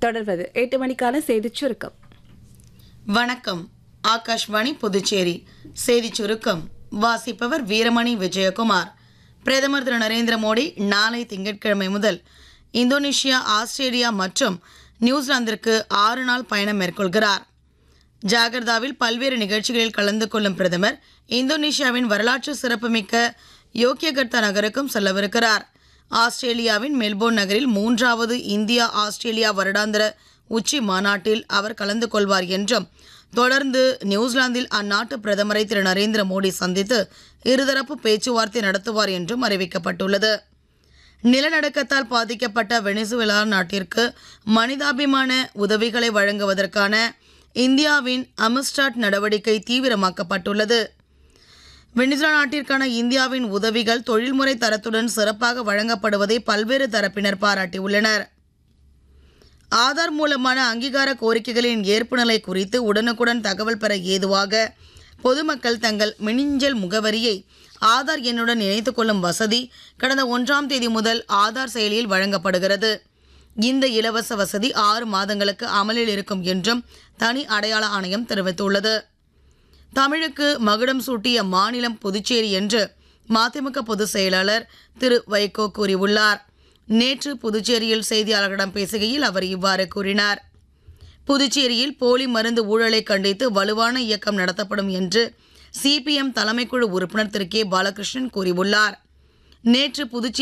தொடர்வது எட்டு மணிக்கான செய்திச் சுருக்கம் வணக்கம் ஆகாஷ்வாணி புதுச்சேரி செய்திச் சுருக்கம் வாசிப்பவர் வீரமணி விஜயகுமார் பிரதமர் திரு நரேந்திர மோடி நாளை திங்கட்கிழமை முதல் இந்தோனேஷியா ஆஸ்திரேலியா மற்றும் நியூசிலாந்திற்கு ஆறு நாள் பயணம் மேற்கொள்கிறார் ஜாகர்தாவில் பல்வேறு நிகழ்ச்சிகளில் கலந்து கொள்ளும் பிரதமர் இந்தோனேஷியாவின் வரலாற்று சிறப்புமிக்க யோக்கியகர்த்தா நகருக்கும் செல்லவிருக்கிறார் ஆஸ்திரேலியாவின் மெல்போர்ன் நகரில் மூன்றாவது இந்தியா ஆஸ்திரேலியா வருடாந்திர உச்சி மாநாட்டில் அவர் கலந்து கொள்வார் என்றும் தொடர்ந்து நியூசிலாந்தில் அந்நாட்டு பிரதமரை திரு நரேந்திர மோடி சந்தித்து இருதரப்பு பேச்சுவார்த்தை நடத்துவார் என்றும் அறிவிக்கப்பட்டுள்ளது நிலநடுக்கத்தால் பாதிக்கப்பட்ட வெனிசுவேலா நாட்டிற்கு மனிதாபிமான உதவிகளை வழங்குவதற்கான இந்தியாவின் அமிஸ்டாட் நடவடிக்கை தீவிரமாக்கப்பட்டுள்ளது வெனிசுலா நாட்டிற்கான இந்தியாவின் உதவிகள் தொழில்முறை தரத்துடன் சிறப்பாக வழங்கப்படுவதை பல்வேறு தரப்பினர் பாராட்டியுள்ளனர் ஆதார் மூலமான அங்கீகார கோரிக்கைகளின் ஏற்பு நிலை குறித்து உடனுக்குடன் தகவல் பெற ஏதுவாக பொதுமக்கள் தங்கள் மினிஞ்சல் முகவரியை ஆதார் எண்ணுடன் இணைத்துக் கொள்ளும் வசதி கடந்த ஒன்றாம் தேதி முதல் ஆதார் செயலியில் வழங்கப்படுகிறது இந்த இலவச வசதி ஆறு மாதங்களுக்கு அமலில் இருக்கும் என்றும் தனி அடையாள ஆணையம் தெரிவித்துள்ளது தமிழுக்கு மகுடம் சூட்டிய மாநிலம் புதுச்சேரி என்று மதிமுக பொதுச் செயலாளர் திரு வைகோ கூறியுள்ளார் நேற்று புதுச்சேரியில் செய்தியாளர்களிடம் பேசுகையில் அவர் இவ்வாறு கூறினார் புதுச்சேரியில் போலி மருந்து ஊழலை கண்டித்து வலுவான இயக்கம் நடத்தப்படும் என்று சிபிஎம் தலைமைக்குழு உறுப்பினர் திரு கே பாலகிருஷ்ணன் கூறியுள்ளார் நேற்று புதுச்சேரி